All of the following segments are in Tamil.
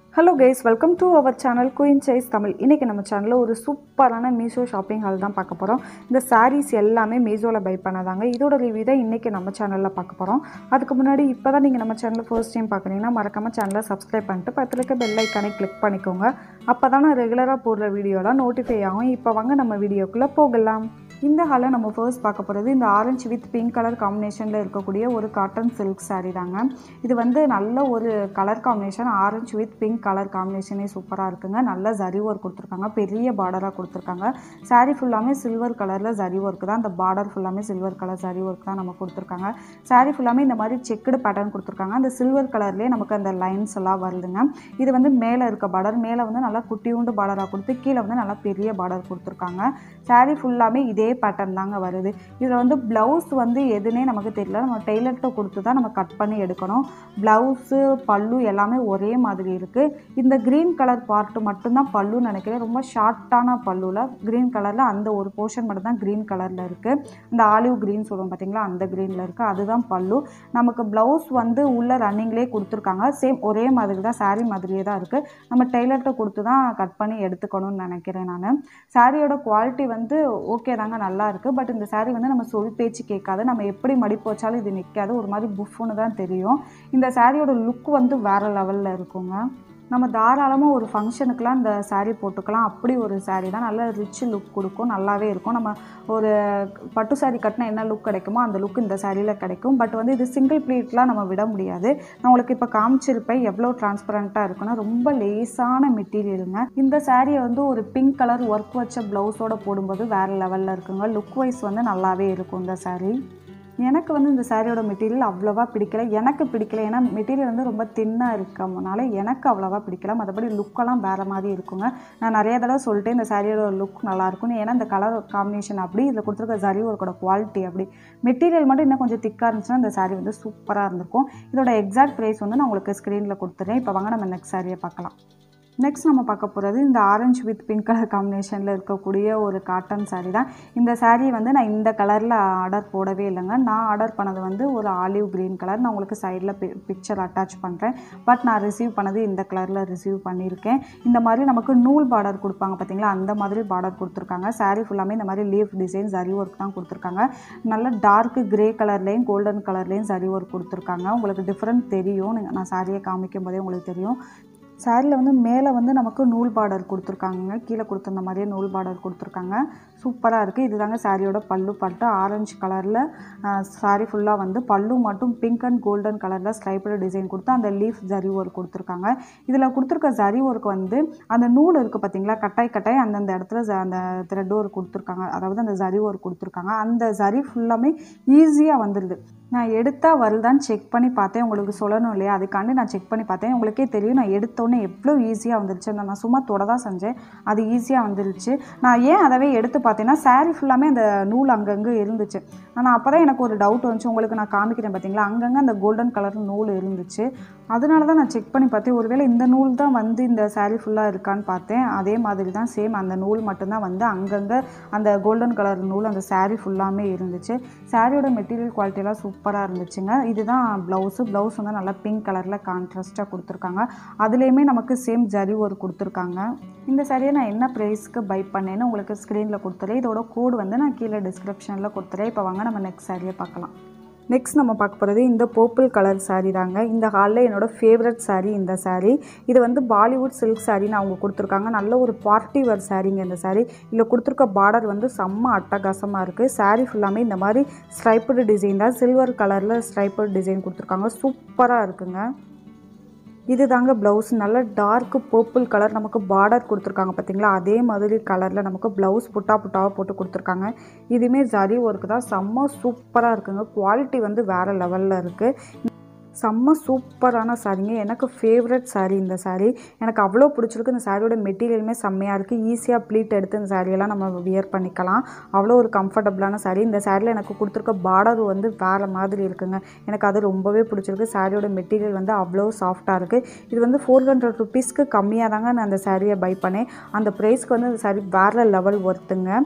hello guys welcome to our channel queen size Tamil இன்றைக்கி நம்ம சேனலில் ஒரு சூப்பரான மீஷோ ஷாப்பிங் ஹால் தான் பார்க்க போகிறோம் இந்த சாரீஸ் எல்லாமே மீஷோவில் பை பண்ணதாங்க இதோட ரிவ்யூ தான் இன்றைக்கி நம்ம சேனலில் பார்க்க போகிறோம் அதுக்கு முன்னாடி இப்போ தான் நீங்கள் நம்ம சேனலில் ஃபர்ஸ்ட் டைம் பார்க்குறீங்கன்னா மறக்காமல் சேனலை சப்ஸ்கிரைப் பண்ணிட்டு பக்கத்தில் இருக்க பெல் ஐக்கானை கிளிக் பண்ணிக்கோங்க அப்போ தான் நான் ரெகுலராக போடுற வீடியோலாம் நோட்டிஃபை ஆகும் இப்போ வாங்க நம்ம வீடியோக்குள்ளே போகலாம் இந்த ஹாலில் நம்ம ஃபர்ஸ்ட் பார்க்க போகிறது இந்த ஆரஞ்சு வித் பிங்க் கலர் காம்பினேஷனில் இருக்கக்கூடிய ஒரு காட்டன் சில்க் saree தாங்க இது வந்து நல்ல ஒரு colour combination orange with pink colour காம்பினேஷனே சூப்பராக இருக்குங்க நல்ல ஜரி ஒர்க் கொடுத்துருக்காங்க பெரிய பார்டராக கொடுத்துருக்காங்க saree ஃபுல்லாமே சில்வர் கலரில் ஜரி ஒர்க் தான் அந்த பார்டர் ஃபுல்லாமே சில்வர் கலர் ஜரி ஒர்க் தான் நம்ம கொடுத்துருக்காங்க saree ஃபுல்லாமே இந்த மாதிரி செக்குடு பேட்டர்ன் கொடுத்துருக்காங்க அந்த சில்வர் கலர்லேயே நமக்கு அந்த லைன்ஸ் எல்லாம் வருதுங்க இது வந்து மேலே இருக்க பார்டர் மேலே வந்து நல்லா குட்டியூண்டு பார்டராக கொடுத்து கீழே வந்து நல்லா பெரிய பார்டர் கொடுத்துருக்காங்க saree ஃபுல்லாமே இதே பேட்டர்ன் தாங்க வருது இதில் வந்து ப்ளவுஸ் வந்து எதுனே நமக்கு தெரியல நம்ம டெய்லர்கிட்ட கொடுத்து தான் நம்ம கட் பண்ணி எடுக்கணும் ப்ளவுஸு பல்லு எல்லாமே ஒரே மாதிரி இருக்குது இந்த க்ரீன் கலர் பார்ட்டு மட்டும்தான் பல்லுன்னு நினைக்கிறேன் ரொம்ப ஷார்ட்டான பல்லுவில் க்ரீன் கலரில் அந்த ஒரு போர்ஷன் மட்டும் தான் க்ரீன் கலரில் இருக்குது இந்த ஆலிவ் க்ரீன் சொல்லுவோம் பார்த்தீங்களா அந்த க்ரீனில் இருக்குது அதுதான் பல்லு நமக்கு ப்ளவுஸ் வந்து உள்ள ரன்னிங்லேயே கொடுத்துருக்காங்க சேம் ஒரே மாதிரி தான் saree மாதிரியே தான் இருக்குது நம்ம டெய்லர்கிட்ட கொடுத்து தான் கட் பண்ணி எடுத்துக்கணும்னு நினைக்கிறேன் நான் சாரியோட குவாலிட்டி வந்து ஓகே தாங்க நல்லா இருக்குது பட் இந்த saree வந்து நம்ம சொல் பேச்சு கேட்காது நம்ம எப்படி மடிப்பு வச்சாலும் இது நிற்காது ஒரு மாதிரி புஃப்னு தான் தெரியும் இந்த சாரியோட லுக் வந்து வேறு லெவலில் இருக்குங்க நம்ம தாராளமாக ஒரு ஃபங்க்ஷனுக்குலாம் இந்த saree போட்டுக்கலாம் அப்படி ஒரு saree தான் நல்ல ரிச் லுக் கொடுக்கும் நல்லாவே இருக்கும் நம்ம ஒரு பட்டு saree கட்டினா என்ன லுக் கிடைக்குமோ அந்த லுக் இந்த சாரியில் கிடைக்கும் பட் வந்து இது சிங்கிள் ப்ளீட்லாம் நம்ம விட முடியாது நான் உங்களுக்கு இப்போ காமிச்சிருப்பேன் எவ்வளோ டிரான்ஸ்பரண்ட்டாக இருக்குன்னா ரொம்ப லேசான மெட்டீரியலுங்க இந்த சாரியை வந்து ஒரு பிங்க் கலர் ஒர்க் வச்ச ப்ளவுஸோட போடும்போது வேறு லெவலில் இருக்குங்க லுக் வைஸ் வந்து நல்லாவே இருக்கும் இந்த saree எனக்கு வந்து இந்த சாரியோட மெட்டீரியல் அவ்வளோவா பிடிக்கல எனக்கு பிடிக்கல ஏன்னா மெட்டீரியல் வந்து ரொம்ப தின்னாக இருக்கனால எனக்கு அவ்வளோவா பிடிக்கல மற்றபடி லுக்கெல்லாம் வேறு மாதிரி இருக்குங்க நான் நிறைய தடவை சொல்லிட்டு இந்த சாரியோட லுக் நல்லாயிருக்கும் ஏன்னா இந்த கலர் காம்பினேஷன் அப்படி இதில் கொடுத்துருக்க ஜரி ஒர்க்கோட குவாலிட்டி அப்படி மெட்டீரியல் மட்டும் இன்னும் கொஞ்சம் திக்காக இருந்துச்சுன்னா இந்த சாரீ வந்து சூப்பராக இருந்திருக்கும் இதோட எக்ஸாக்ட் ப்ரைஸ் வந்து நான் உங்களுக்கு ஸ்க்ரீனில் கொடுத்துறேன் இப்போ வாங்க நம்ம நெக்ஸ்ட் சாரியை பார்க்கலாம் நெக்ஸ்ட் நம்ம பார்க்க போகிறது இந்த ஆரஞ்சு வித் பிங்க் கலர் காம்பினேஷனில் இருக்கக்கூடிய ஒரு காட்டன் saree தான் இந்த saree வந்து நான் இந்த கலரில் ஆர்டர் போடவே இல்லைங்க நான் ஆர்டர் பண்ணது வந்து ஒரு ஆலிவ் க்ரீன் கலர் நான் உங்களுக்கு சைடில் பிக்சர் அட்டாச் பண்ணுறேன் பட் நான் ரிசீவ் பண்ணது இந்த கலரில் ரிசீவ் பண்ணியிருக்கேன் இந்த மாதிரி நமக்கு நூல் பார்டர் கொடுப்பாங்க பார்த்தீங்களா அந்த மாதிரி பார்டர் கொடுத்துருக்காங்க saree ஃபுல்லாமே இந்த மாதிரி லீஃப் டிசைன் ஜரி ஒர்க் தான் கொடுத்துருக்காங்க நல்ல டார்க் கிரே கலர்லேயும் கோல்டன் கலர்லேயும் ஜரி ஒர்க் கொடுத்துருக்காங்க உங்களுக்கு டிஃப்ரெண்ட் தெரியும் நீங்க- நான் சாரியை காமிக்கும் போதே உங்களுக்கு தெரியும் சாரியில் வந்து மேலே வந்து நமக்கு நூல் பார்டர் கொடுத்துருக்காங்க கீழே கொடுத்துருந்த மாதிரியே நூல் பார்டர் கொடுத்துருக்காங்க சூப்பராக இருக்குது இதுதாங்க சாரியோட பல்லு பட்டு ஆரஞ்சு கலரில் சாரி ஃபுல்லாக வந்து பல்லு மட்டும் பிங்க் அண்ட் கோல்டன் கலரில் ஸ்ட்ரைப்டு டிசைன் கொடுத்து அந்த லீஃப் ஜரி ஒர்க் கொடுத்துருக்காங்க இதில் கொடுத்துருக்க ஜரி ஒர்க் வந்து அந்த நூல் இருக்குது பார்த்தீங்களா கட்டாய் கட்டாய் அந்தந்த இடத்துல ஜ- அந்த த்ரெட் ஒர்க் கொடுத்துருக்காங்க அதாவது அந்த ஜரி ஒர்க் கொடுத்துருக்காங்க அந்த ஜரி ஃபுல்லாமே ஈஸியாக வந்துடுது நான் எடுத்தா வருதான்னு செக் பண்ணி பார்த்தேன் உங்களுக்கு சொல்லணும் இல்லையா அதுக்காண்டி நான் செக் பண்ணி பார்த்தேன் உங்களுக்கே தெரியும் நான் எடுத்தோன்னே எவ்வளோ ஈஸியாக வந்துருச்சு நான் நான் சும்மா தொட தான் செஞ்சேன் அது ஈஸியாக வந்துருச்சு நான் ஏன் அதவே எடுத்து பார்த்தேன்னா saree ஃபுல்லாமே அந்த நூல் அங்கங்கே இருந்துச்சு ஆனால் அப்போ தான் எனக்கு ஒரு டவுட் வந்துச்சு உங்களுக்கு நான் காமிக்கிறேன் பார்த்தீங்களா அங்கங்கே அந்த கோல்டன் கலர் நூல் இருந்துச்சு அதனால தான் நான் செக் பண்ணி பார்த்தேன் ஒருவேளை இந்த நூல் தான் வந்து இந்த saree ஃபுல்லாக இருக்கான்னு பார்த்தேன் அதே மாதிரி தான் சேம் அந்த நூல் மட்டும்தான் வந்து அங்கங்கே அந்த கோல்டன் கலர் நூல் அந்த saree ஃபுல்லாமே இருந்துச்சு சாரியோட மெட்டீரியல் குவாலிட்டியெல்லாம் சூப்பராக இருந்துச்சுங்க இதுதான் ப்ளவுஸு ப்ளவுஸ் வந்து நல்லா பிங்க் கலரில் கான்ட்ராஸ்ட்டாக கொடுத்துருக்காங்க அதுலேயுமே நமக்கு சேம் ஜரி ஒரு கொடுத்துருக்காங்க இந்த சாரியை நான் என்ன ப்ரைஸ்க்கு பை பண்ணேன்னு உங்களுக்கு ஸ்க்ரீனில் கொடுத்துறேன் இதோட கோடு வந்து நான் கீழே டிஸ்கிரிப்ஷனில் கொடுத்துறேன் இப்போ வாங்க நம்ம நெக்ஸ்ட் சாரியை பார்க்கலாம் நெக்ஸ்ட் நம்ம பார்க்க போகிறது இந்த பர்பிள் கலர் saree தாங்க இந்த ஹாலில் என்னோட ஃபேவரட் saree இந்த saree இது வந்து பாலிவுட் சில்க் சாரின்னு அவங்க கொடுத்துருக்காங்க நல்ல ஒரு பார்ட்டி வேர் சாரீங்க இந்த saree இதில் கொடுத்துருக்க பார்டர் வந்து செம்ம அட்டகாசமாக இருக்குது saree ஃபுல்லாமே இந்த மாதிரி ஸ்ட்ரைப்டு டிசைன் தான் சில்வர் கலரில் ஸ்ட்ரைப்டு டிசைன் கொடுத்துருக்காங்க சூப்பராக இருக்குங்க இது தாங்க ப்ளவுஸ் நல்ல டார்க் பர்பிள் கலர் நமக்கு பார்டர் கொடுத்துருக்காங்க பார்த்தீங்களா அதே மாதிரி கலரில் நமக்கு ப்ளவுஸ் புட்டா புட்டாவாக போட்டு கொடுத்துருக்காங்க இதுவுமே ஜரி ஒர்க்கு தான் செம்ம சூப்பராக இருக்குங்க குவாலிட்டி வந்து வேறு லெவலில் இருக்குது செம்ம சூப்பரான சாரீங்க எனக்கு ஃபேவரட் saree இந்த saree எனக்கு அவ்வளோ பிடிச்சிருக்கு இந்த சாரியோட மெட்டீரியலுமே செம்மையாக இருக்குது ஈஸியாக ப்ளீட் எடுத்து இந்த சாரியெல்லாம் நம்ம வியர் பண்ணிக்கலாம் அவ்வளோ ஒரு கம்ஃபர்டபுளான saree இந்த சாரியில் எனக்கு கொடுத்துருக்க பார்டர் வந்து வேறு மாதிரி இருக்குங்க எனக்கு அது ரொம்பவே பிடிச்சிருக்கு சாரியோட மெட்டீரியல் வந்து அவ்வளோ சாஃப்டாக இருக்குது இது வந்து ஃபோர் ஹண்ட்ரட் ருபீஸ்க்கு கம்மியாக தாங்க நான் அந்த சாரியை பை பண்ணேன் அந்த ப்ரைஸ்க்கு வந்து அந்த saree வேறு லெவல் ஒர்த்துங்க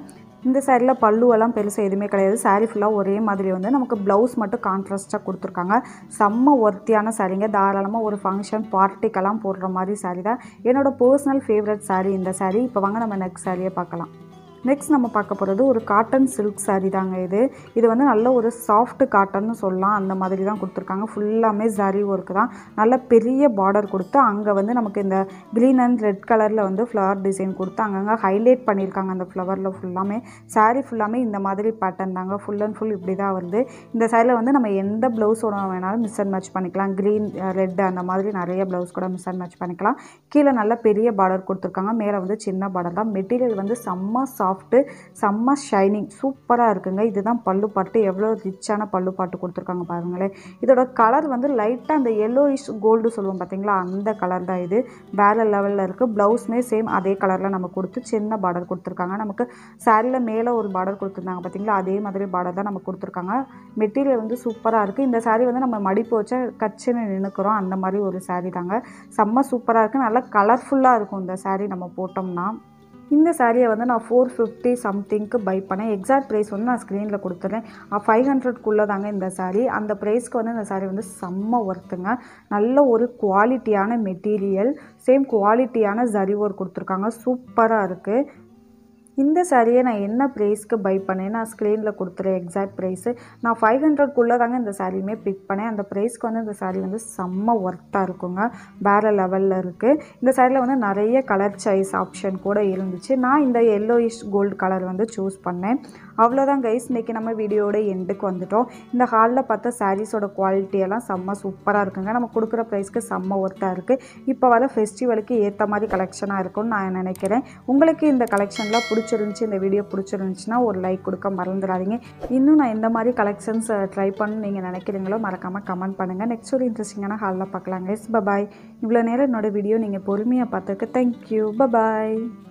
இந்த சாரியில் பல்லுவெல்லாம் பெருசாக எதுவுமே கிடையாது சாரீ ஃபுல்லாக ஒரே மாதிரி வந்து நமக்கு ப்ளவுஸ் மட்டும் கான்ட்ராஸ்ட்டாக கொடுத்துருக்காங்க செம்ம ஒர்த்தியான சாரீங்க தாராளமாக ஒரு ஃபங்க்ஷன் பார்ட்டிக்கெல்லாம் போடுற மாதிரி சாரீ தான் என்னோடய பர்சனல் ஃபேவரட் சாரீ இந்த சாரீ இப்போ வாங்க நம்ம நெக்ஸ்ட் சாரியை பார்க்கலாம் நெக்ஸ்ட் நம்ம பார்க்க போகிறது ஒரு காட்டன் சில்க் saree தாங்க இது இது வந்து நல்ல ஒரு சாஃப்ட் காட்டன்னு சொல்லலாம் அந்த மாதிரி தான் கொடுத்துருக்காங்க ஃபுல்லாமே ஜரி ஒர்க்கு தான் நல்ல பெரிய பார்டர் கொடுத்து அங்கே வந்து நமக்கு இந்த க்ரீன் அண்ட் ரெட் கலரில் வந்து ஃப்ளவர் டிசைன் கொடுத்து அங்கங்கே ஹைலைட் பண்ணியிருக்காங்க அந்த ஃப்ளவரில் ஃபுல்லாமே saree ஃபுல்லாமே இந்த மாதிரி பேட்டர்ன் தாங்க ஃபுல் அண்ட் ஃபுல் இப்படி தான் வருது இந்த சாரியில் வந்து நம்ம எந்த ப்ளவுஸோட வேணாலும் மிஸ் அண்ட் மேட்ச் பண்ணிக்கலாம் க்ரீன் ரெட் அந்த மாதிரி நிறைய ப்ளவுஸ் கூட மிஸ் அண்ட் மேட்ச் பண்ணிக்கலாம் கீழே நல்ல பெரிய பார்டர் கொடுத்துருக்காங்க மேலே வந்து சின்ன பார்டர் தான் மெட்டீரியல் வந்து செம்ம சாஃப்ட்டு செம்ம ஷைனிங் சூப்பராக இருக்குங்க இதுதான் பல்லு பாட்டு எவ்வளோ ரிச்சான பல்லு பாட்டு கொடுத்துருக்காங்க பாருங்களேன் இதோட கலர் வந்து லைட்டாக அந்த எல்லோயிஷ் கோல்டு சொல்லுவோம் பார்த்தீங்களா அந்த கலர் தான் இது வேறு லெவலில் இருக்குது ப்ளவுஸுமே சேம் அதே கலரில் நம்ம கொடுத்து சின்ன பார்டர் கொடுத்துருக்காங்க நமக்கு சாரியில் மேலே ஒரு பார்டர் கொடுத்துருந்தாங்க பார்த்தீங்களா அதே மாதிரி பார்டர் தான் நமக்கு கொடுத்துருக்காங்க மெட்டீரியல் வந்து சூப்பராக இருக்குது இந்த saree வந்து நம்ம மடிப்பு வச்சா கச்சுன்னு நின்றுக்கிறோம் அந்த மாதிரி ஒரு saree தாங்க செம்ம சூப்பராக இருக்குது நல்லா கலர்ஃபுல்லாக இருக்கும் இந்த saree நம்ம போட்டோம்னா இந்த சாரியை வந்து நான் ஃபோர் ஃபிஃப்டி சம்திங்க்கு பை பண்ணேன் எக்ஸாக்ட் ப்ரைஸ் வந்து நான் ஸ்க்ரீனில் கொடுத்துறேன் ஃபைவ் ஹண்ட்ரட்குள்ளே தாங்க இந்த saree அந்த ப்ரைஸ்க்கு வந்து இந்த saree வந்து செம்ம ஒர்த்துங்க நல்ல ஒரு குவாலிட்டியான மெட்டீரியல் சேம் குவாலிட்டியான ஜரி ஒர்க் கொடுத்துருக்காங்க சூப்பராக இருக்குது இந்த சாரியை நான் என்ன ப்ரைஸ்க்கு பை பண்ணேன் நான் ஸ்க்ரீனில் கொடுத்துறேன் எக்ஸாக்ட் ப்ரைஸு நான் ஃபைவ் ஹண்ட்ரட்குள்ளே தாங்க இந்த சாரியுமே பிக் பண்ணேன் அந்த ப்ரைஸ்க்கு வந்து இந்த சாரீ வந்து செம்ம ஒர்த்தாக இருக்குங்க வேறு லெவலில் இருக்குது இந்த சாரியில் வந்து நிறைய கலர் சாய்ஸ் ஆப்ஷன் கூட இருந்துச்சு நான் இந்த எல்லோயிஷ் கோல்டு கலர் வந்து சூஸ் பண்ணேன் அவ்வளோதான் கைஸ் இன்றைக்கி நம்ம வீடியோட எண்டுக்கு வந்துட்டோம் இந்த ஹாலில் பார்த்த சாரீஸோட குவாலிட்டியெல்லாம் செம்ம சூப்பராக இருக்குங்க நம்ம கொடுக்குற ப்ரைஸ்க்கு செம்ம ஒர்த்தாக இருக்குது இப்போ வர ஃபெஸ்டிவலுக்கு ஏற்ற மாதிரி கலெக்ஷனாக இருக்கும்னு நான் நினைக்கிறேன் உங்களுக்கு இந்த கலெக்ஷன்லாம் பிடிச்சிருந்துச்சி இந்த வீடியோ பிடிச்சிருந்துச்சின்னா ஒரு லைக் கொடுக்க மறந்துடாதீங்க இன்னும் நான் எந்த மாதிரி கலெக்ஷன்ஸ் ட்ரை பண்ணு நீங்கள் நினைக்கிறீங்களோ மறக்காமல் கமெண்ட் பண்ணுங்கள் நெக்ஸ்ட் ஒரு இன்ட்ரெஸ்டிங்கான ஹாலில் பார்க்கலாம் கைஸ் பபாய் இவ்வளோ நேரம் என்னோட வீடியோ நீங்கள் பொறுமையாக பார்த்துருக்கு தேங்க்யூ பபாய்